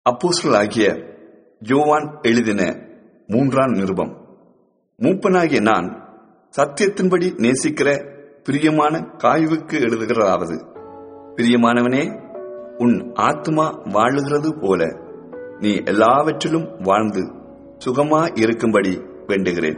அப்போஸ்தலனாகிய யோவான் எழுதின மூன்றாம் நிருபம் மூப்பனாகிய நான் சத்தியத்தின்படி நேசிக்கிற பிரியமான காய்வுக்கு எழுதுகிறதாவது பிரியமானவனே உன் ஆத்மா வாழுகிறது போல நீ எல்லாவற்றிலும் வாழ்ந்து சுகமா இருக்கும்படி வேண்டுகிறேன்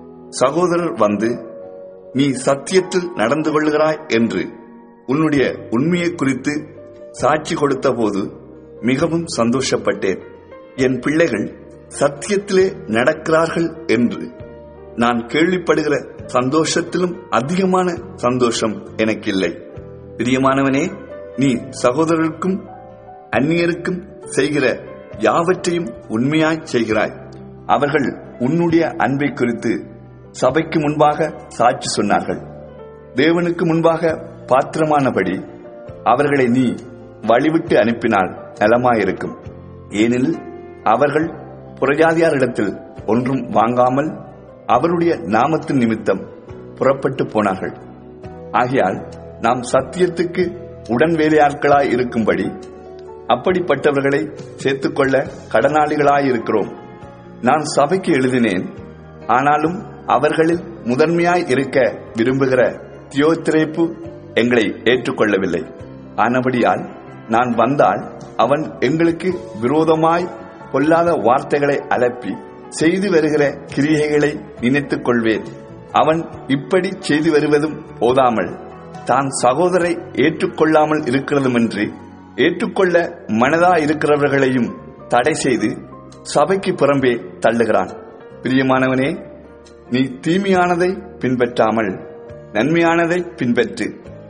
சகோதரர் வந்து நீ சத்தியத்தில் நடந்து கொள்ளுகிறாய் என்று உன்னுடைய உண்மையை குறித்து சாட்சி கொடுத்த போது மிகவும் சந்தோஷப்பட்டேன் என் பிள்ளைகள் சத்தியத்திலே நடக்கிறார்கள் என்று நான் கேள்விப்படுகிற சந்தோஷத்திலும் அதிகமான சந்தோஷம் எனக்கில்லை பிரியமானவனே நீ சகோதரருக்கும் அந்நியருக்கும் செய்கிற யாவற்றையும் உண்மையாய் செய்கிறாய் அவர்கள் உன்னுடைய அன்பை குறித்து சபைக்கு முன்பாக சாட்சி சொன்னார்கள் தேவனுக்கு முன்பாக பாத்திரமானபடி அவர்களை நீ வழிவிட்டு அனுப்பினால் நலமாயிருக்கும் ஏனெனில் அவர்கள் புறஜாதியாரிடத்தில் ஒன்றும் வாங்காமல் அவருடைய நாமத்தின் நிமித்தம் புறப்பட்டு போனார்கள் ஆகையால் நாம் சத்தியத்துக்கு உடன் வேலையாட்களாய் இருக்கும்படி அப்படிப்பட்டவர்களை சேர்த்துக்கொள்ள கடனாளிகளாயிருக்கிறோம் நான் சபைக்கு எழுதினேன் ஆனாலும் அவர்களில் முதன்மையாய் இருக்க விரும்புகிற தியோத்திரேப்பு எங்களை ஏற்றுக்கொள்ளவில்லை ஆனபடியால் நான் வந்தால் அவன் எங்களுக்கு விரோதமாய் பொல்லாத வார்த்தைகளை அலப்பி செய்து வருகிற கிரியைகளை நினைத்துக் கொள்வேன் அவன் இப்படி செய்து வருவதும் போதாமல் தான் சகோதரை ஏற்றுக்கொள்ளாமல் இருக்கிறதுமின்றி ஏற்றுக்கொள்ள மனதா இருக்கிறவர்களையும் தடை செய்து சபைக்கு புறம்பே தள்ளுகிறான் பிரியமானவனே நீ தீமையானதை பின்பற்றாமல் நன்மையானதை பின்பற்று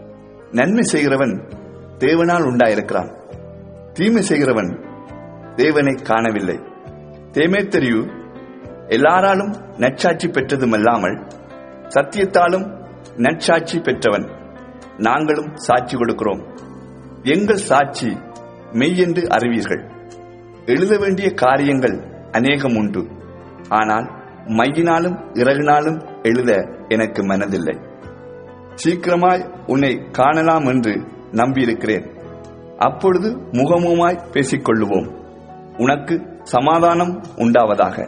நன்மை செய்கிறவன் தேவனால் உண்டாயிருக்கிறான் தீமை செய்கிறவன் தேவனை காணவில்லை தேமேத்தரியூ எல்லாராலும் நற்சாட்சி பெற்றதுமல்லாமல் சத்தியத்தாலும் நற்சாட்சி பெற்றவன் நாங்களும் சாட்சி கொடுக்கிறோம் எங்கள் சாட்சி மெய்யென்று அறிவீர்கள் எழுத வேண்டிய காரியங்கள் அநேகம் உண்டு ஆனால் மையினாலும் இறகினாலும் எழுத எனக்கு மனதில்லை சீக்கிரமாய் உன்னை காணலாம் என்று நம்பியிருக்கிறேன் அப்பொழுது முகமுமாய் பேசிக்கொள்ளுவோம் உனக்கு சமாதானம் உண்டாவதாக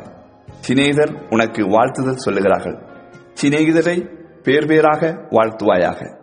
சிநேகிதர் உனக்கு வாழ்த்துதல் சொல்லுகிறார்கள் சிநேகிதரை பேர் பேராக வாழ்த்துவாயாக